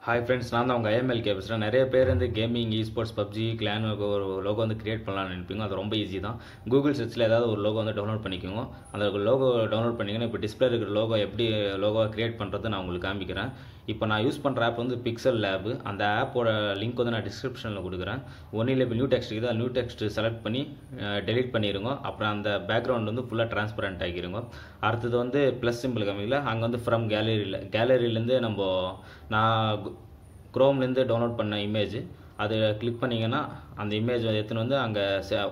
hi friends நான் தான் உங்கள் ஐஎம்எல்கே பேசுகிறேன் நிறைய பேர் வந்து gaming e sports PUBG clan logo லோகோ வந்து கிரியேட் பண்ணலாம்னு நினைப்பீங்க அது ரொம்ப ஈஸி தான் கூகுள் சர்ச்சில் ஏதாவது ஒரு லோகோ வந்து டவுன்லோட் பண்ணிக்கோங்க அந்த லோகோ டவுன்லோட் பண்ணிங்கன்னா இப்போ டிஸ்பிளே இருக்கிற லோகோ எப்படி லோகோ கிரியேட் பண்ணுறது நான் உங்களுக்கு காமிக்கிறேன் இப்போ நான் யூஸ் பண்ணுற ஆப் வந்து பிக்சல் லேப் அந்த ஆப்போட லிங்க் வந்து நான் டிஸ்கிரிப்ஷனில் கொடுக்குறேன் ஒன்றில் இப்போ நியூ டெக்ஸ்ட் இருக்குது நியூ டெக்ஸ்ட் செலக்ட் பண்ணி டெலீட் பண்ணிடுங்க அப்புறம் அந்த பேக்ரவுண்ட் வந்து ஃபுல்லாக டிரான்ஸ்பரண்ட் ஆகிருங்க அடுத்தது வந்து ப்ளஸ் சிம்பிள் காமிக்கல அங்கே வந்து ஃப்ரம் கேலரியில் கேலரியிலேருந்து நம்ம நான் க்ரோம்லேருந்து டவுன்லோட் பண்ண இமேஜ் அது கிளிக் பண்ணிங்கன்னா அந்த இமேஜ் எடுத்துன்னு வந்து அங்கே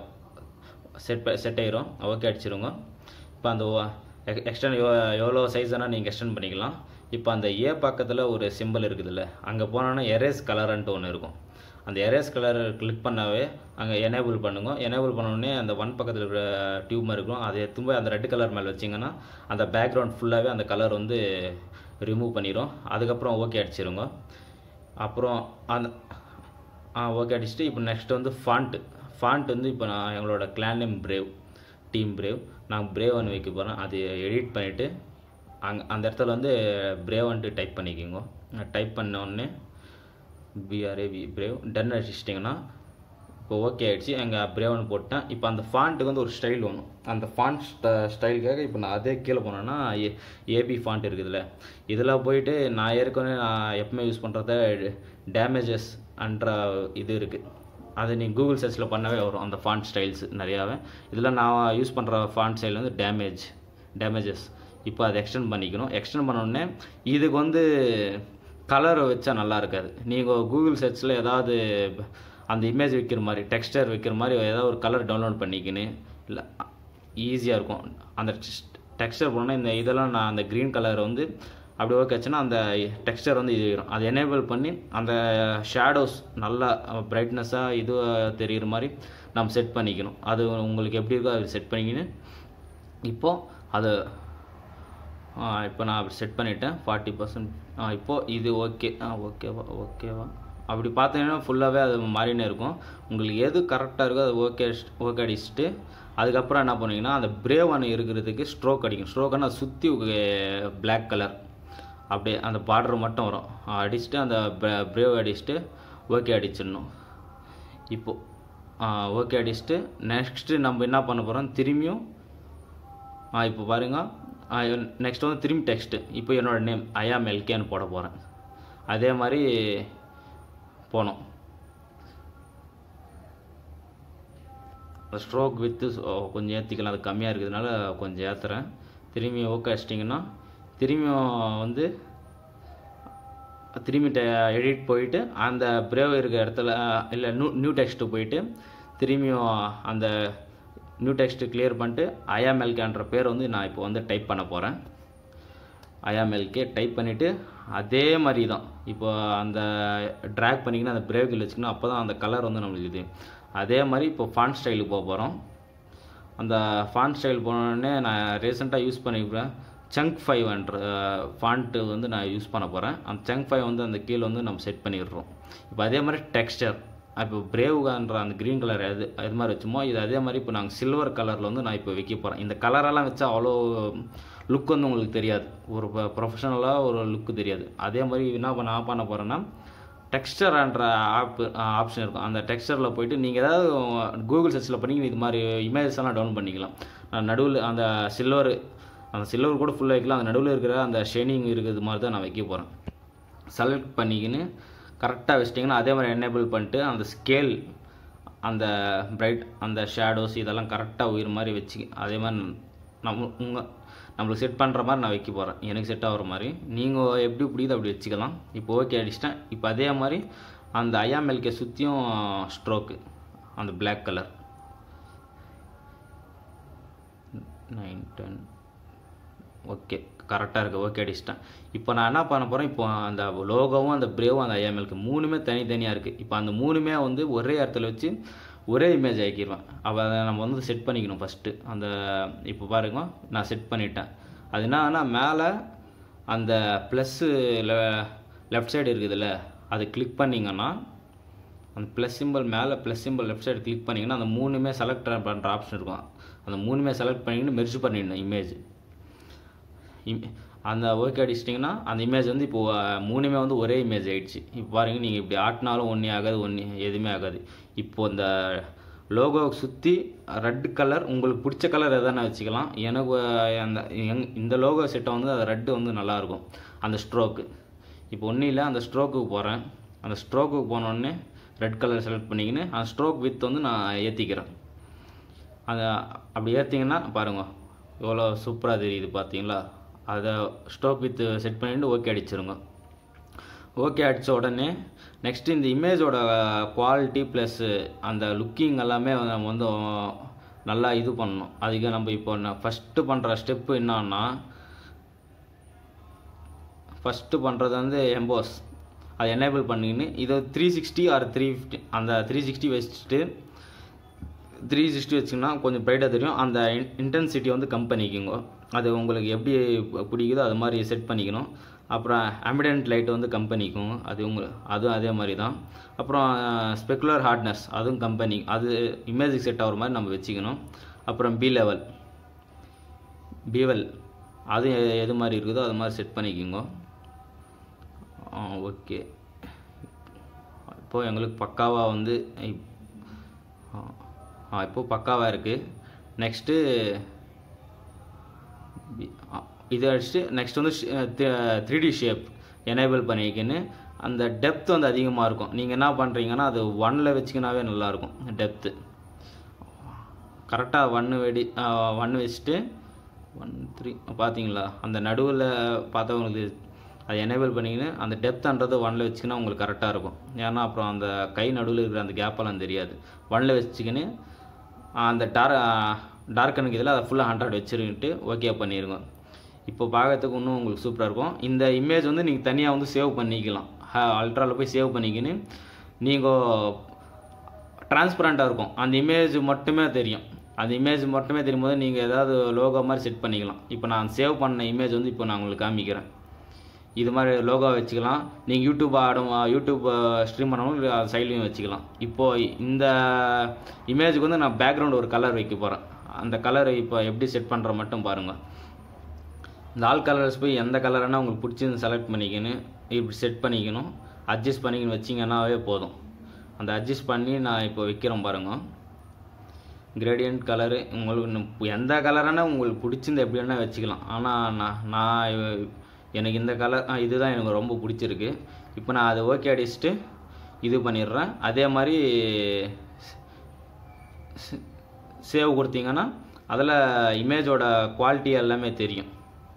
செட் செட் ஆயிரும் ஓகே அடிச்சிருங்க இப்போ அந்த எக்ஸ்டன் எவ்வளோ சைஸ் வேணால் நீங்கள் எக்ஸ்டெண்ட் பண்ணிக்கலாம் இப்போ அந்த ஏ பக்கத்தில் ஒரு சிம்பிள் இருக்குதுல்ல அங்கே போனோன்னா எரேஸ் கலர்ன்ட்டு ஒன்று இருக்கும் அந்த எரேஸ் கலர் கிளிக் பண்ணாவே அங்கே எனேபிள் பண்ணுங்க எனேபிள் பண்ணோடனே அந்த ஒன் பக்கத்தில் இருக்கிற டியூப் இருக்கும் அதை எடுத்து போய் அந்த ரெட் கலர் மேலே வச்சிங்கன்னா அந்த பேக்ரவுண்ட் ஃபுல்லாகவே அந்த கலர் வந்து ரிமூவ் பண்ணிடும் அதுக்கப்புறம் ஓகே அடிச்சிருங்க அப்புறம் அந்த ஆ ஓகே அடிச்சுட்டு இப்போ நெக்ஸ்ட் வந்து ஃபாண்ட்டு ஃபாண்ட் வந்து இப்போ நான் எங்களோட clan name brave team brave நான் பிரேவ் ஒன்று வைக்க போகிறேன் அது எடிட் பண்ணிவிட்டு அங்கே அந்த இடத்துல வந்து பிரேவன்ட்டு டைப் பண்ணிக்கோங்க டைப் பண்ண உடனே பிஆர்ஏவி பிரேவ் டன் அடிச்சிட்டிங்கன்னா இப்போ ஓகே ஆகிடுச்சு எங்கள் பிரேவன் போட்டேன் இப்போ அந்த ஃபாண்ட்டுக்கு வந்து ஒரு ஸ்டைல் வேணும் அந்த ஃபாண்ட் ஸ்டைலுக்காக இப்போ நான் அதே கீழே போனேன்னா ஏ ஏபி ஃபாண்ட் இருக்குதுல்ல இதில் போயிட்டு நான் ஏற்கனவே நான் எப்பவுமே யூஸ் பண்ணுறத டேமேஜஸ் அன்ற இது இருக்குது அது நீ கூகுள் சர்ச்சில் பண்ணவே வரும் அந்த ஃபாண்ட் ஸ்டைல்ஸ் நிறையாவே இதில் நான் யூஸ் பண்ணுற ஃபாண்ட் ஸ்டைல் வந்து டேமேஜ் டேமேஜஸ் இப்போ அதை எக்ஸ்டெண்ட் பண்ணிக்கணும் எக்ஸ்டெண்ட் பண்ணோடனே இதுக்கு வந்து கலர் வச்சா நல்லா இருக்காது நீங்கள் கூகுள் சர்ச்சில் ஏதாவது அந்த இமேஜ் வைக்கிற மாதிரி டெக்ஸ்டர் வைக்கிற மாதிரி ஏதாவது ஒரு கலர் டவுன்லோட் பண்ணிக்கின்னு இல்லை ஈஸியாக இருக்கும் அந்த டெக்ஸ்டர் போனால் இந்த இதெல்லாம் நான் அந்த க்ரீன் கலர் வந்து அப்படி ஓகே ஆச்சுன்னா அந்த டெக்ஸ்டர் வந்து இது வரும் அதை எனேபிள் பண்ணி அந்த ஷேடோஸ் நல்லா பிரைட்னஸாக இது தெரிகிற மாதிரி நம்ம செட் பண்ணிக்கணும் அது உங்களுக்கு எப்படி இருக்கோ அது செட் பண்ணிக்கின்னு இப்போது அது இப்போ நான் அப்படி செட் பண்ணிட்டேன் ஃபார்ட்டி பர்சன்ட் இப்போது இது ஓகே ஓகேவா ஓகேவா அப்படி பார்த்தீங்கன்னா ஃபுல்லாகவே அது மாறினே இருக்கும் உங்களுக்கு எது கரெக்டாக இருக்கோ அது ஓகே ஓகே அடிச்சுட்டு அதுக்கப்புறம் என்ன பண்ணுவீங்கன்னா அந்த பிரேவ் ஒன்று இருக்கிறதுக்கு ஸ்ட்ரோக் அடிக்கும் ஸ்ட்ரோக்குன்னா சுற்றி பிளாக் கலர் அப்படியே அந்த பார்டர் மட்டும் வரும் அடிச்சுட்டு அந்த பிரேவ் அடிச்சுட்டு ஓகே அடிச்சிடணும் இப்போது ஓகே அடிச்சுட்டு நெக்ஸ்ட்டு நம்ம என்ன பண்ண போகிறோம் திரும்பியும் இப்போ பாருங்கள் நெக்ஸ்ட் வந்து திரும்பி டெக்ஸ்ட்டு இப்போ என்னோடய நேம் ஐஆம் எல்கேன்னு போட போகிறேன் அதே மாதிரி போனோம் ஸ்ட்ரோக் வித்து கொஞ்சம் ஏற்றிக்கலாம் அது கம்மியாக இருக்கிறதுனால கொஞ்சம் ஏற்றுறேன் திரும்பி ஓகே அடிச்சிட்டிங்கன்னா திரும்பியும் வந்து திரும்பி எடிட் போயிட்டு அந்த பிரேவ் இருக்கிற இடத்துல இல்லை நியூ நியூ டெக்ஸ்ட்டு போயிட்டு திரும்பியும் அந்த நியூ டெக்ஸ்ட்டு கிளியர் பண்ணிட்டு ஐஎம்எல்கேன்ற பேர் வந்து நான் இப்போ வந்து டைப் பண்ண போகிறேன் ஐஎம்எல்கே டைப் பண்ணிவிட்டு அதே மாதிரி தான் இப்போ அந்த ட்ராக் பண்ணிங்கன்னா அந்த பிரேக்கில் வச்சுக்கணும் அப்போ தான் அந்த கலர் வந்து நம்மளுக்கு இது அதே மாதிரி இப்போ ஃபாண்ட் ஸ்டைலுக்கு போக போகிறோம் அந்த ஃபாண்ட் ஸ்டைல் போனோடனே நான் ரீசெண்டாக யூஸ் பண்ணிக்கிறேன் சங்க் ஃபைவ்ன்ற ஃபாண்ட்டு வந்து நான் யூஸ் பண்ண போகிறேன் அந்த சங்க் ஃபைவ் வந்து அந்த கீழே வந்து நம்ம செட் பண்ணிடுறோம் இப்போ அதே மாதிரி டெக்ஸ்டர் இப்போ பிரேவ்கான்ற அந்த க்ரீன் கலர் எது இது மாதிரி வச்சோமோ இது அதே மாதிரி இப்போ நாங்கள் சில்வர் கலரில் வந்து நான் இப்போ வைக்க போகிறேன் இந்த கலரெல்லாம் வச்சா அவ்வளோ லுக் வந்து உங்களுக்கு தெரியாது ஒரு ப்ரொஃபஷனலாக ஒரு லுக்கு தெரியாது அதே மாதிரி என்ன பண்ண நான் பண்ண போகிறேன்னா டெக்ஸ்டர்ன்ற ஆப் ஆப்ஷன் இருக்கும் அந்த டெக்ஸ்டரில் போயிட்டு நீங்கள் ஏதாவது கூகுள் சர்ச்சில் பண்ணி இது மாதிரி இமேஜஸ் எல்லாம் டவுன் பண்ணிக்கலாம் நடுவில் அந்த சில்வர் அந்த சில்வர் கூட ஃபுல்லாக வைக்கலாம் அந்த நடுவில் இருக்கிற அந்த ஷேனிங் இருக்கிறது மாதிரி தான் நான் வைக்க போகிறேன் செலக்ட் பண்ணிக்கின்னு கரெக்டாக வச்சிட்டிங்கன்னா அதே மாதிரி எனேபிள் பண்ணிட்டு அந்த ஸ்கேல் அந்த பிரைட் அந்த ஷேடோஸ் இதெல்லாம் கரெக்டாக உயிர் மாதிரி வச்சு அதே மாதிரி நம்ம உங்கள் நம்மளுக்கு செட் பண்ணுற மாதிரி நான் வைக்க போகிறேன் எனக்கு செட் ஆகிற மாதிரி நீங்கள் எப்படி பிடிக்குதோ அப்படி வச்சுக்கலாம் இப்போ ஓகே அடிச்சிட்டேன் இப்போ அதே மாதிரி அந்த ஐயாமெல்கே சுற்றியும் ஸ்ட்ரோக்கு அந்த black colour nine ten okay கரெக்டாக இருக்குது ஓகே அடிச்சிட்டேன் இப்போ நான் என்ன பண்ண போகிறேன் இப்போ அந்த லோகோவும் அந்த பிரேவும் அந்த ஐஎம்எல்க்கு மூணுமே தனித்தனியாக இருக்குது இப்போ அந்த மூணுமே வந்து ஒரே இடத்துல வச்சு ஒரே இமேஜ் ஆக்கிடுவேன் அப்போ அதை நம்ம வந்து செட் பண்ணிக்கணும் ஃபஸ்ட்டு அந்த இப்போ பாருங்க நான் செட் பண்ணிட்டேன் அது என்னன்னா மேலே அந்த ப்ளஸ்ஸு லெஃப்ட் சைடு இருக்குதுல்ல அது கிளிக் பண்ணிங்கன்னா அந்த ப்ளஸ் சிம்பிள் மேலே plus symbol left side click பண்ணிங்கன்னா அந்த மூணுமே செலக்ட் பண்ணுற ஆப்ஷன் இருக்கும் அந்த மூணுமே செலக்ட் பண்ணிக்கிட்டு மெர்ஜ் பண்ணிடணும் இமேஜ் அந்த ஓகே அடிச்சிட்டிங்கன்னா அந்த இமேஜ் வந்து இப்போ அஹ், மூணுமே வந்து ஒரே இமேஜ் ஆயிடுச்சு இப்போ பாருங்க நீங்கள் இப்படி ஆட்டினாலும் ஒன்றே ஆகாது ஒன்று எதுவுமே ஆகாது இப்போ இந்த லோகோவை சுற்றி ரெட் கலர் உங்களுக்கு பிடிச்ச கலர் எதனா வச்சுக்கலாம் எனக்கு அஹ், அந்த எங் இந்த லோகோ செட்டை வந்து அது ரெட்டு வந்து நல்லாயிருக்கும் அந்த ஸ்ட்ரோக்கு இப்போ ஒன்றும் இல்லை அந்த ஸ்ட்ரோக்குக்கு போகிறேன் அந்த ஸ்ட்ரோக்குக்கு போனோடனே ரெட் கலர் செலக்ட் பண்ணிக்கின்னு அந்த ஸ்ட்ரோக் வித் வந்து நான் ஏற்றிக்கிறேன் அதை அப்படி ஏற்றிங்கன்னா பாருங்க எவ்வளோ சூப்பராக தெரியுது பார்த்தீங்களா அதை ஸ்டோக் வித் செட் பண்ணிட்டு ஓகே அடிச்சிருங்க ஓகே அடித்த உடனே நெக்ஸ்ட் இந்த இமேஜோட குவாலிட்டி ப்ளஸ் அந்த லுக்கிங் எல்லாமே வந்து நம்ம வந்து நல்லா இது பண்ணணும் அதுக்கு நம்ம இப்போ ஃபஸ்ட்டு பண்ணுற ஸ்டெப்பு என்னன்னா ஃபஸ்ட்டு பண்ணுறது வந்து எம்போஸ் அதை எனேபிள் பண்ணிக்கின்னு இதை three sixty or three fifty அந்த த்ரீ சிக்ஸ்டி வச்சுட்டு த்ரீ சிக்ஸ்டி வச்சிங்கன்னா கொஞ்சம் ப்ரைட்டாக தெரியும் அந்த இன்டென்சிட்டி வந்து கம் பண்ணிக்கோங்க அது உங்களுக்கு எப்படி பிடிக்குதோ அது மாதிரி செட் பண்ணிக்கணும் அப்புறம் ஆம்பிடென்ட் லைட் வந்து கம் பண்ணிக்கோங்க அது உங்க அதுவும் அதே மாதிரி தான் அப்புறம் ஸ்பெக்குலர் ஹார்ட்னஸ் அதுவும் கம்பெனி அது இமேஜுக்கு செட் ஆகிற மாதிரி நம்ம வச்சுக்கணும் அப்புறம் பி லெவல் பிவெல் அது எ- எது மாதிரி இருக்குதோ அது மாதிரி செட் பண்ணிக்கோங்க ஓகே இப்போது எங்களுக்கு பக்காவாக வந்து இப்- ஆ இப்போது பக்காவாக இருக்குது நெக்ஸ்ட்டு இதை அடிச்சுட்டு நெக்ஸ்ட் வந்து த்ரீ டி ஷேப் எனேபிள் பண்ணிக்கின்னு அந்த டெப்த் வந்து அதிகமாக இருக்கும் நீங்கள் என்ன பண்ணுறீங்கன்னா அது ஒன்னில் வச்சிக்கினாவே நல்லாயிருக்கும் டெப்த்து கரெக்டாக ஒன்று வெடி ஒன்று வச்சுட்டு ஒன் த்ரீ பார்த்தீங்களா அந்த நடுவில் பார்த்தவங்களுக்கு அதை எனேபிள் பண்ணிக்கின்னு அந்த டெப்த்ன்றது ஒன்னில் வச்சுக்கினா உங்களுக்கு கரெக்டாக இருக்கும் ஏன்னா அப்புறம் அந்த கை நடுவில் இருக்கிற அந்த கேப்பெல்லாம் தெரியாது ஒன்னில் வச்சுக்கின்னு அந்த டார் டார்க்கனுக்கு இதில் அதை ஃபுல்லாக ஹண்ட்ரட் வச்சுருக்கிட்டு ஓகே பண்ணிடுங்க இப்போ பார்க்கறதுக்கு இன்னும் உங்களுக்கு சூப்பராக இருக்கும் இந்த இமேஜ் வந்து நீங்கள் தனியாக வந்து சேவ் பண்ணிக்கலாம் அல்ட்ராவில் போய் சேவ் பண்ணிக்கின்னு நீங்கள் டிரான்ஸ்பரண்ட்டாக இருக்கும் அந்த இமேஜ் மட்டுமே தெரியும் அந்த இமேஜ் மட்டுமே தெரியும் போது நீங்கள் ஏதாவது லோகோ மாதிரி செட் பண்ணிக்கலாம் இப்போ நான் சேவ் பண்ண இமேஜ் வந்து இப்போ நான் உங்களுக்கு காமிக்கிறேன் இது மாதிரி லோகோ வச்சுக்கலாம் நீங்கள் யூடியூப் ஆடும் யூடியூப் ஸ்ட்ரீம் பண்ணவும் அது சைட்லையும் வச்சுக்கலாம் இப்போது இந்த இமேஜுக்கு வந்து நான் பேக்ரவுண்ட் ஒரு கலர் வைக்க போகிறேன் அந்த கலரை இப்போ எப்படி செட் பண்ணுற மட்டும் பாருங்கள் இந்த ஆல் கலர்ஸ் போய் எந்த கலர்னா உங்களுக்கு பிடிச்சிருந்து செலக்ட் பண்ணிக்கணும் இப்படி செட் பண்ணிக்கணும் அட்ஜஸ்ட் பண்ணிக்கணும் வச்சிங்கன்னாவே போதும் அந்த அட்ஜஸ்ட் பண்ணி நான் இப்போ வைக்கிறேன் பாருங்க கிரேடியன்ட் கலரு உங்களுக்கு இன்னும் எந்த கலரானா உங்களுக்கு பிடிச்சிருந்த எப்படி வேணால் வச்சுக்கலாம் ஆனால் நான் நான் இவ- எனக்கு இந்த கலர் இதுதான் எனக்கு ரொம்ப பிடிச்சிருக்கு இப்போ நான் அதை ஓகே அடிச்சுட்டு இது பண்ணிடுறேன் அதே மாதிரி சேவ் கொடுத்தீங்கன்னா அதில் இமேஜோட குவாலிட்டி எல்லாமே தெரியும்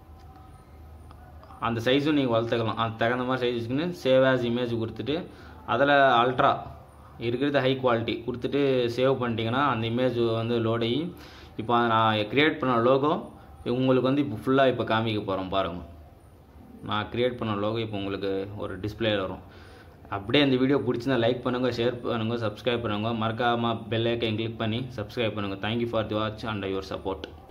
அந்த சைஸும் நீங்கள் வளர்த்துக்கலாம் அது தகுந்த மாதிரி சைஸ் வச்சுக்கின்னு சேவ் ஆஸ் இமேஜ் கொடுத்துட்டு அதில் அல்ட்ரா இருக்கிறது ஹை குவாலிட்டி கொடுத்துட்டு சேவ் பண்ணிட்டீங்கன்னா அந்த இமேஜ் வந்து லோட் ஆகி இப்போ நான் கிரியேட் பண்ண லோகோ உங்களுக்கு வந்து இப்போ ஃபுல்லாக இப்போ காமிக்க போகிறோம் பாருங்கள் நான் கிரியேட் பண்ண லோகோ இப்போ உங்களுக்கு ஒரு டிஸ்பிளேல வரும் அப்படியே இந்த வீடியோ பிடிச்சிருந்தா லைக் பண்ணுங்கள் ஷேர் பண்ணுங்கள் சப்ஸ்கிரைப் பண்ணுங்கள் மறக்காமல் பெல் ஐக்கன் கிளிக் பண்ணி சப்ஸ்கிரைப் பண்ணுங்கள் thank you for the watch and your support